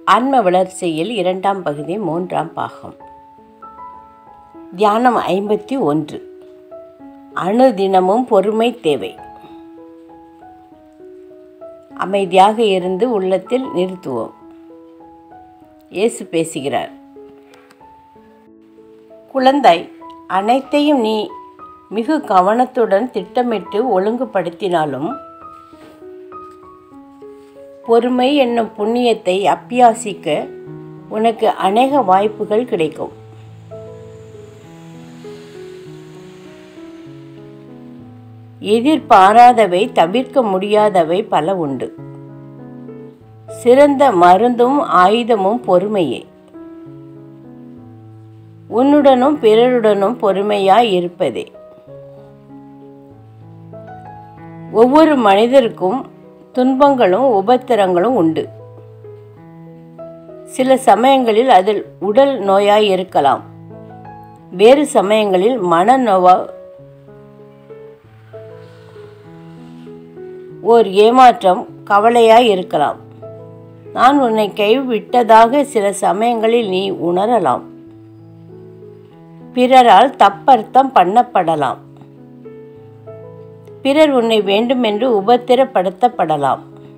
ஆன்ம வளர்ச்சியில் இரண்டாம் பகுதி மூன்றாம் பாகம் தியானம் ஐம்பத்தி ஒன்று அணுதினமும் பொறுமை தேவை அமைதியாக இருந்து உள்ளத்தில் நிறுத்துவோம் இயேசு பேசுகிறார் குழந்தாய் அனைத்தையும் நீ மிகு கவனத்துடன் திட்டமிட்டு ஒழுங்குபடுத்தினாலும் பொறுமை என்னும் புண்ணியத்தை அப்பியாசிக்க உனக்கு அநேக வாய்ப்புகள் கிடைக்கும் எதிர்பாராதவை தவிர்க்க முடியாதவை பல உண்டு சிறந்த மருந்தும் ஆயுதமும் பொறுமையே உன்னுடனும் பிறருடனும் பொறுமையாய் இருப்பதே ஒவ்வொரு மனிதருக்கும் துன்பங்களும் உபத்திரங்களும் உண்டு சில சமயங்களில் அதில் உடல் நோயாய் இருக்கலாம் வேறு சமயங்களில் மனநோவா ஓர் ஏமாற்றம் கவலையாய் இருக்கலாம் நான் உன்னை கைவிட்டதாக சில சமயங்களில் நீ உணரலாம் பிறரால் தப்பர்த்தம் பண்ணப்படலாம் பிறர் உன்னை வேண்டுமென்று உபத்திரப்படுத்தப்படலாம்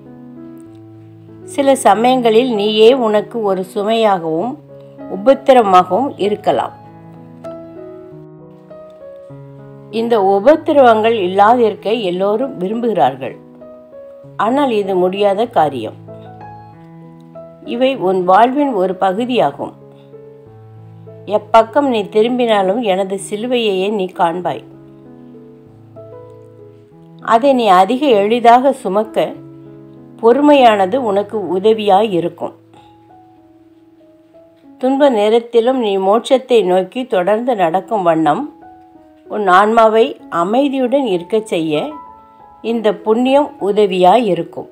சில சமயங்களில் நீயே உனக்கு ஒரு சுமையாகவும் உபத்திரமாகவும் இருக்கலாம் இந்த உபத்திரவங்கள் இல்லாதிருக்க எல்லோரும் விரும்புகிறார்கள் ஆனால் இது முடியாத காரியம் இவை உன் வாழ்வின் ஒரு பகுதியாகும் எப்பக்கம் நீ திரும்பினாலும் எனது சிலுவையையே நீ காண்பாய் அதை நீ அதிக எளிதாக சுமக்க பொறுமையானது உனக்கு உதவியாய் இருக்கும் துன்ப நேரத்திலும் நீ மோட்சத்தை நோக்கி தொடர்ந்து நடக்கும் வண்ணம் உன் ஆன்மாவை அமைதியுடன் இருக்கச் செய்ய இந்த புண்ணியம் உதவியாய் இருக்கும்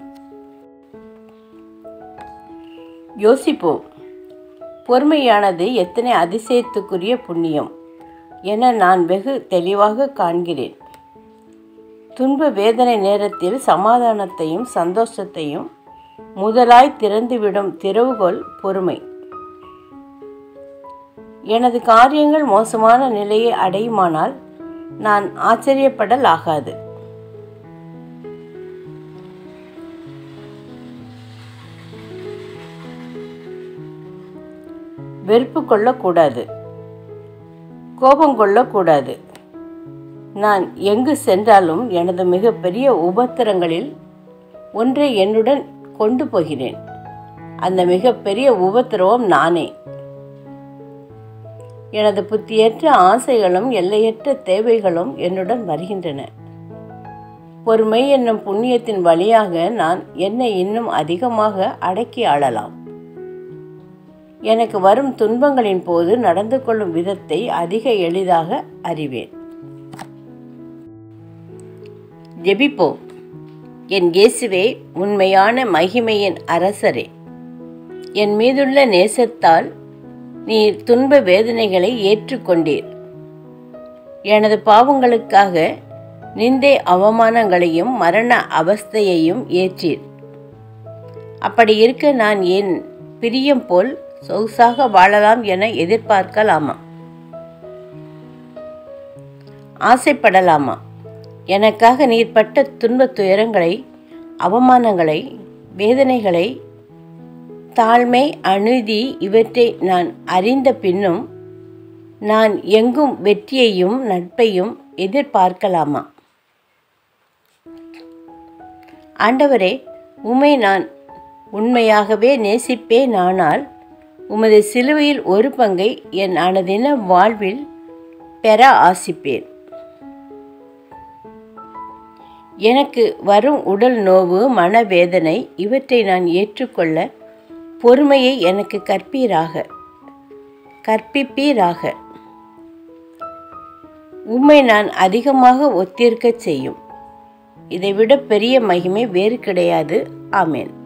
யோசிப்போம் பொறுமையானது எத்தனை அதிசயத்துக்குரிய புண்ணியம் என நான் வெகு தெளிவாக காண்கிறேன் துன்ப வேதனை நேரத்தில் சமாதானத்தையும் சந்தோஷத்தையும் முதலாய் திறந்துவிடும் திறவுகோல் பொறுமை எனது காரியங்கள் மோசமான நிலையை அடையுமானால் நான் ஆச்சரியப்படல் ஆகாது வெறுப்பு கொள்ளக்கூடாது கோபம் கொள்ளக்கூடாது நான் எங்கு சென்றாலும் எனது மிகப்பெரிய உபத்திரங்களில் ஒன்றை என்னுடன் கொண்டு போகிறேன் அந்த மிகப்பெரிய உபத்திரவம் நானே எனது புத்தியற்ற ஆசைகளும் எல்லையற்ற தேவைகளும் என்னுடன் வருகின்றன பொறுமை என்னும் புண்ணியத்தின் வழியாக நான் என்னை இன்னும் அதிகமாக அடக்கி ஆளலாம் எனக்கு வரும் துன்பங்களின் போது நடந்து கொள்ளும் விதத்தை அதிக எளிதாக அறிவேன் ஜெபிப்போம் என் இயேசுவே உண்மையான மகிமையின் அரசரே என் மீதுள்ள நேசத்தால் நீர் துன்ப வேதனைகளை ஏற்றுக்கொண்டீர் எனது பாவங்களுக்காக நிந்தை அவமானங்களையும் மரண அவஸ்தையையும் ஏற்றீர் அப்படி இருக்க நான் என் பிரியம் போல் சொகுசாக வாழலாம் என எதிர்பார்க்கலாமா ஆசைப்படலாமா எனக்காக நீர் பட்ட துன்பத் துயரங்களை அவமானங்களை வேதனைகளை தாழ்மை அநீதி இவற்றை நான் அறிந்த பின்னும் நான் எங்கும் வெற்றியையும் நட்பையும் எதிர்பார்க்கலாமா ஆண்டவரே உமை நான் உண்மையாகவே நேசிப்பேன் ஆனால் உமது சிலுவையில் ஒரு பங்கை என் அனதின வாழ்வில் பெற ஆசிப்பேன் எனக்கு வரும் உடல் நோவு மனவேதனை இவற்றை நான் ஏற்றுக்கொள்ள பொறுமையை எனக்கு கற்பீராக கற்பிப்பீராக உம்மை நான் அதிகமாக ஒத்திருக்கச் செய்யும் இதைவிட பெரிய மகிமை வேறு கிடையாது ஆமேன்